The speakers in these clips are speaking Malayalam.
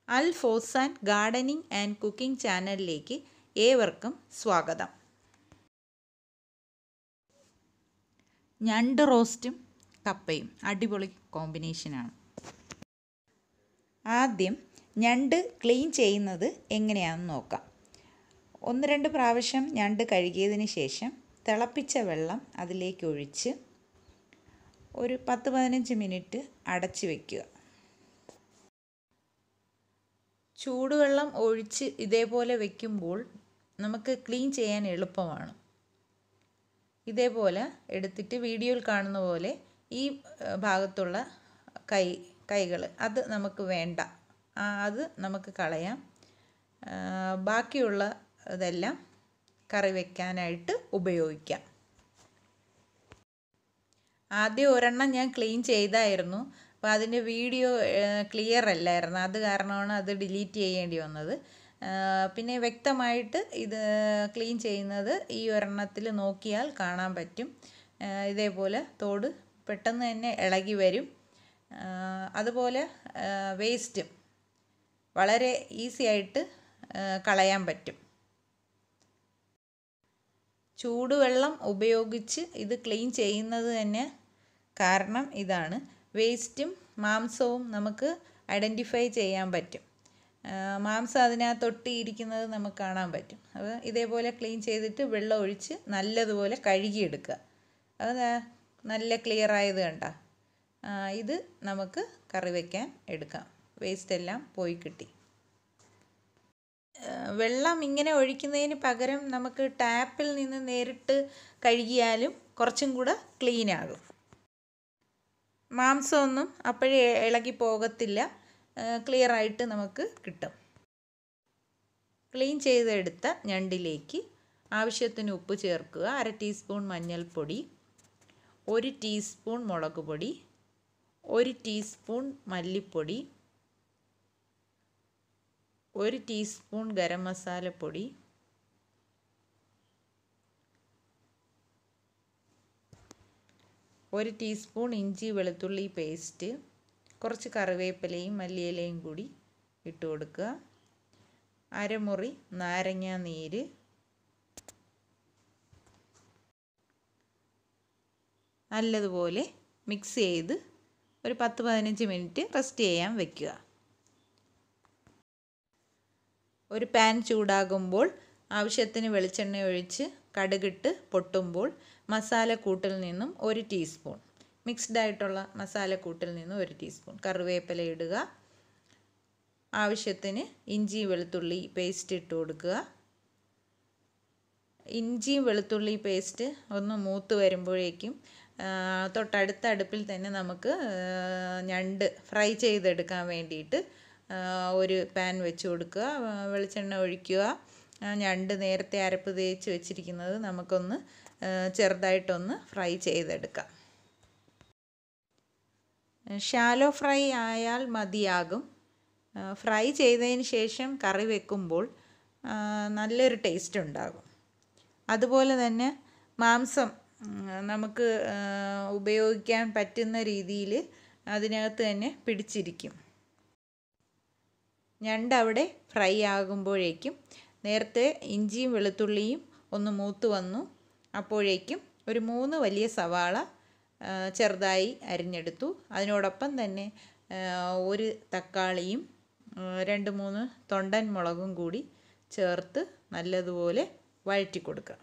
Al Fozan gardening and cooking ചാനലിലേക്ക് ഏവർക്കും സ്വാഗതം ഞണ്ട് റോസ്റ്റും കപ്പയും അടിപൊളി കോമ്പിനേഷനാണ് ആദ്യം ഞണ്ട് ക്ലീൻ ചെയ്യുന്നത് എങ്ങനെയാണെന്ന് നോക്കാം ഒന്ന് രണ്ട് പ്രാവശ്യം ഞണ്ട് കഴുകിയതിന് ശേഷം തിളപ്പിച്ച വെള്ളം അതിലേക്ക് ഒഴിച്ച് ഒരു പത്ത് പതിനഞ്ച് മിനിറ്റ് അടച്ച് വയ്ക്കുക ചൂടുവെള്ളം ഒഴിച്ച് ഇതേപോലെ വെക്കുമ്പോൾ നമുക്ക് ക്ലീൻ ചെയ്യാൻ എളുപ്പമാണ് ഇതേപോലെ എടുത്തിട്ട് വീഡിയോയിൽ കാണുന്ന പോലെ ഈ ഭാഗത്തുള്ള കൈ കൈകൾ അത് നമുക്ക് വേണ്ട അത് നമുക്ക് കളയാം ബാക്കിയുള്ള ഇതെല്ലാം കറി വയ്ക്കാനായിട്ട് ഉപയോഗിക്കാം ആദ്യം ഒരെണ്ണം ഞാൻ ക്ലീൻ ചെയ്തായിരുന്നു അപ്പോൾ അതിൻ്റെ വീഡിയോ ക്ലിയർ അല്ലായിരുന്നു അത് കാരണമാണ് അത് ഡിലീറ്റ് ചെയ്യേണ്ടി വന്നത് പിന്നെ വ്യക്തമായിട്ട് ഇത് ക്ലീൻ ചെയ്യുന്നത് ഈ ഒരെണ്ണത്തിൽ നോക്കിയാൽ കാണാൻ പറ്റും ഇതേപോലെ തോട് പെട്ടെന്ന് തന്നെ ഇളകി വരും അതുപോലെ വേസ്റ്റും വളരെ ഈസി ആയിട്ട് കളയാൻ പറ്റും ചൂടുവെള്ളം ഉപയോഗിച്ച് ഇത് ക്ലീൻ ചെയ്യുന്നത് തന്നെ കാരണം ഇതാണ് വേസ്റ്റും മാംസവും നമുക്ക് ഐഡൻറ്റിഫൈ ചെയ്യാൻ പറ്റും മാംസം അതിനകത്ത് ഒട്ടിയിരിക്കുന്നത് നമുക്ക് കാണാൻ പറ്റും അപ്പോൾ ഇതേപോലെ ക്ലീൻ ചെയ്തിട്ട് വെള്ളം ഒഴിച്ച് നല്ലതുപോലെ കഴുകിയെടുക്കുക അത് നല്ല ക്ലിയർ ആയത് കണ്ട ഇത് നമുക്ക് കറി വയ്ക്കാൻ എടുക്കാം വേസ്റ്റ് എല്ലാം പോയി കിട്ടി വെള്ളം ഇങ്ങനെ ഒഴിക്കുന്നതിന് പകരം നമുക്ക് ടാപ്പിൽ നിന്ന് നേരിട്ട് കഴുകിയാലും കുറച്ചും കൂടെ ക്ലീൻ ആകും മാംസമൊന്നും അപ്പോഴേ ഇളകി പോകത്തില്ല ക്ലിയർ ആയിട്ട് നമുക്ക് കിട്ടും ക്ലീൻ ചെയ്തെടുത്ത ഞണ്ടിലേക്ക് ആവശ്യത്തിന് ഉപ്പ് ചേർക്കുക അര ടീസ്പൂൺ മഞ്ഞൾപ്പൊടി ഒരു ടീസ്പൂൺ മുളക് പൊടി ഒരു ടീസ്പൂൺ മല്ലിപ്പൊടി ഒരു ടീസ്പൂൺ ഗരം മസാലപ്പൊടി ഒരു ടീസ്പൂൺ ഇഞ്ചി വെളുത്തുള്ളി പേസ്റ്റ് കുറച്ച് കറിവേപ്പിലയും മല്ലിയിലയും കൂടി ഇട്ട് കൊടുക്കുക അരമുറി നാരങ്ങ നീര് നല്ലതുപോലെ മിക്സ് ചെയ്ത് ഒരു പത്ത് പതിനഞ്ച് മിനിറ്റ് റെസ്റ്റ് ചെയ്യാൻ വെക്കുക ഒരു പാൻ ചൂടാകുമ്പോൾ ആവശ്യത്തിന് വെളിച്ചെണ്ണ ഒഴിച്ച് കടുകിട്ട് പൊട്ടുമ്പോൾ മസാലക്കൂട്ടിൽ നിന്നും ഒരു ടീസ്പൂൺ മിക്സ്ഡ് ആയിട്ടുള്ള മസാലക്കൂട്ടിൽ നിന്നും ഒരു ടീസ്പൂൺ കറിവേപ്പില ഇടുക ആവശ്യത്തിന് ഇഞ്ചി വെളുത്തുള്ളി പേസ്റ്റ് ഇട്ട് കൊടുക്കുക ഇഞ്ചിയും വെളുത്തുള്ളി പേസ്റ്റ് ഒന്ന് മൂത്ത് വരുമ്പോഴേക്കും തൊട്ടടുത്ത അടുപ്പിൽ തന്നെ നമുക്ക് ഞണ്ട് ഫ്രൈ ചെയ്തെടുക്കാൻ വേണ്ടിയിട്ട് ഒരു പാൻ വെച്ച് കൊടുക്കുക വെളിച്ചെണ്ണ ഒഴിക്കുക ഞണ്ട് നേരത്തെ അരപ്പ് തേച്ച് വെച്ചിരിക്കുന്നത് നമുക്കൊന്ന് ചെറുതായിട്ടൊന്ന് ഫ്രൈ ചെയ്തെടുക്കാം ഷാലോ ഫ്രൈ ആയാൽ മതിയാകും ഫ്രൈ ചെയ്തതിന് ശേഷം കറി വെക്കുമ്പോൾ നല്ലൊരു ടേസ്റ്റ് ഉണ്ടാകും അതുപോലെ തന്നെ മാംസം നമുക്ക് ഉപയോഗിക്കാൻ പറ്റുന്ന രീതിയിൽ അതിനകത്ത് തന്നെ പിടിച്ചിരിക്കും ഞണ്ട് അവിടെ ഫ്രൈ ആകുമ്പോഴേക്കും നേരത്തെ ഇഞ്ചിയും വെളുത്തുള്ളിയും ഒന്ന് മൂത്ത് വന്നു അപ്പോഴേക്കും ഒരു മൂന്ന് വലിയ സവാള ചെറുതായി അരിഞ്ഞെടുത്തു അതിനോടൊപ്പം തന്നെ ഒരു തക്കാളിയും രണ്ട് മൂന്ന് തൊണ്ടൻ മുളകും കൂടി ചേർത്ത് നല്ലതുപോലെ വഴറ്റി കൊടുക്കുക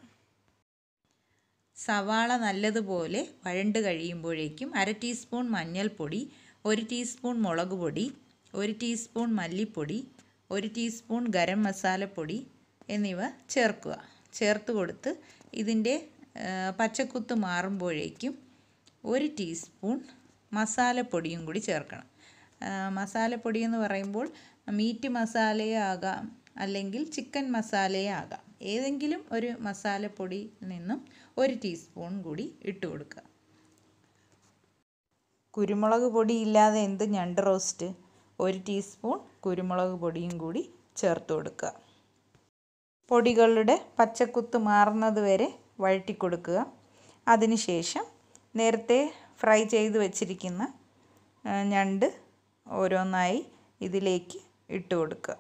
സവാള നല്ലതുപോലെ വഴണ്ട് കഴിയുമ്പോഴേക്കും അര ടീസ്പൂൺ മഞ്ഞൾപ്പൊടി ഒരു ടീസ്പൂൺ മുളക് പൊടി ഒരു ടീസ്പൂൺ മല്ലിപ്പൊടി ഒരു ടീസ്പൂൺ ഗരം മസാലപ്പൊടി എന്നിവ ചേർക്കുക ചേർത്ത് കൊടുത്ത് ഇതിൻ്റെ പച്ചക്കുത്ത് മാറുമ്പോഴേക്കും ഒരു ടീസ്പൂൺ മസാലപ്പൊടിയും കൂടി ചേർക്കണം മസാലപ്പൊടി എന്ന് പറയുമ്പോൾ മീറ്റ് മസാലയോ ആകാം അല്ലെങ്കിൽ ചിക്കൻ മസാലയോ ആകാം ഏതെങ്കിലും ഒരു മസാലപ്പൊടി നിന്നും ഒരു ടീസ്പൂൺ കൂടി ഇട്ട് കൊടുക്കുക കുരുമുളക് പൊടി ഇല്ലാതെ എന്ത് ഞണ്ട് റോസ്റ്റ് ഒരു ടീസ്പൂൺ കുരുമുളക് പൊടിയും കൂടി ചേർത്ത് കൊടുക്കുക പൊടികളുടെ പച്ചക്കുത്ത് മാറുന്നത് വരെ വഴറ്റി കൊടുക്കുക അതിനുശേഷം നേരത്തെ ഫ്രൈ ചെയ്ത് വെച്ചിരിക്കുന്ന ഞണ്ട് ഓരോന്നായി ഇതിലേക്ക് ഇട്ട് കൊടുക്കുക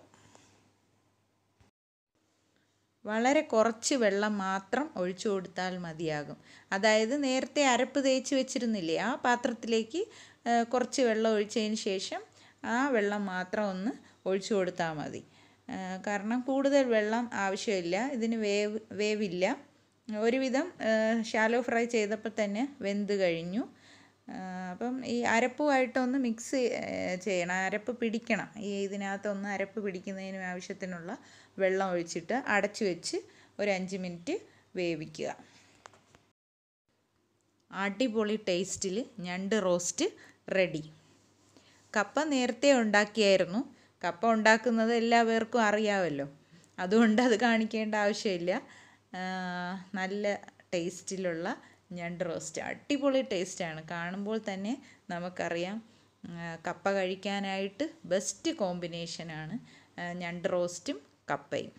വളരെ കുറച്ച് വെള്ളം മാത്രം ഒഴിച്ചു കൊടുത്താൽ മതിയാകും അതായത് നേരത്തെ അരപ്പ് തേച്ച് വെച്ചിരുന്നില്ലേ ആ പാത്രത്തിലേക്ക് കുറച്ച് വെള്ളം ഒഴിച്ചതിന് ശേഷം ആ വെള്ളം മാത്രം ഒന്ന് ഒഴിച്ചു കൊടുത്താൽ മതി കാരണം കൂടുതൽ വെള്ളം ആവശ്യമില്ല ഇതിന് വേവ് വേവില്ല ഒരുവിധം ഷാലോ ഫ്രൈ ചെയ്തപ്പോൾ തന്നെ വെന്ത് കഴിഞ്ഞു അപ്പം ഈ അരപ്പുമായിട്ടൊന്ന് മിക്സ് ചെയ്യണം അരപ്പ് പിടിക്കണം ഈ ഇതിനകത്തൊന്ന് അരപ്പ് പിടിക്കുന്നതിന് ആവശ്യത്തിനുള്ള വെള്ളം ഒഴിച്ചിട്ട് അടച്ചു വെച്ച് ഒരു അഞ്ച് മിനിറ്റ് വേവിക്കുക അടിപൊളി ടേസ്റ്റിൽ ഞണ്ട് റോസ്റ്റ് റെഡി കപ്പ നേരത്തെ ഉണ്ടാക്കിയായിരുന്നു കപ്പ ഉണ്ടാക്കുന്നത് എല്ലാവർക്കും അറിയാമല്ലോ അതുകൊണ്ട് അത് കാണിക്കേണ്ട ആവശ്യമില്ല നല്ല ടേസ്റ്റിലുള്ള ഞണ്ട് റോസ്റ്റ് അടിപൊളി ടേസ്റ്റാണ് കാണുമ്പോൾ തന്നെ നമുക്കറിയാം കപ്പ കഴിക്കാനായിട്ട് ബെസ്റ്റ് കോമ്പിനേഷനാണ് ഞണ്ട് റോസ്റ്റും കപ്പയും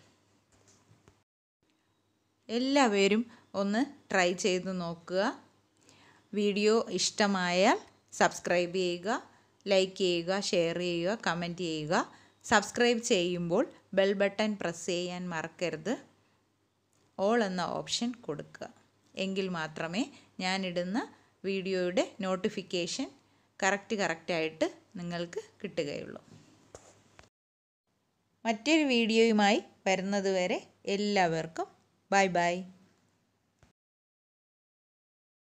എല്ലാവരും ഒന്ന് ട്രൈ ചെയ്ത് നോക്കുക വീഡിയോ ഇഷ്ടമായാൽ സബ്സ്ക്രൈബ് ചെയ്യുക ലൈക്ക് ചെയ്യുക ഷെയർ ചെയ്യുക കമൻറ്റ് ചെയ്യുക സബ്സ്ക്രൈബ് ചെയ്യുമ്പോൾ ബെൽ ബട്ടൺ പ്രസ് ചെയ്യാൻ മറക്കരുത് ഓൾ എന്ന ഓപ്ഷൻ കൊടുക്കുക എങ്കിൽ മാത്രമേ ഞാനിടുന്ന വീഡിയോയുടെ നോട്ടിഫിക്കേഷൻ കറക്റ്റ് കറക്റ്റായിട്ട് നിങ്ങൾക്ക് കിട്ടുകയുള്ളൂ മറ്റൊരു വീഡിയോയുമായി വരുന്നത് വരെ എല്ലാവർക്കും ബൈ ബൈ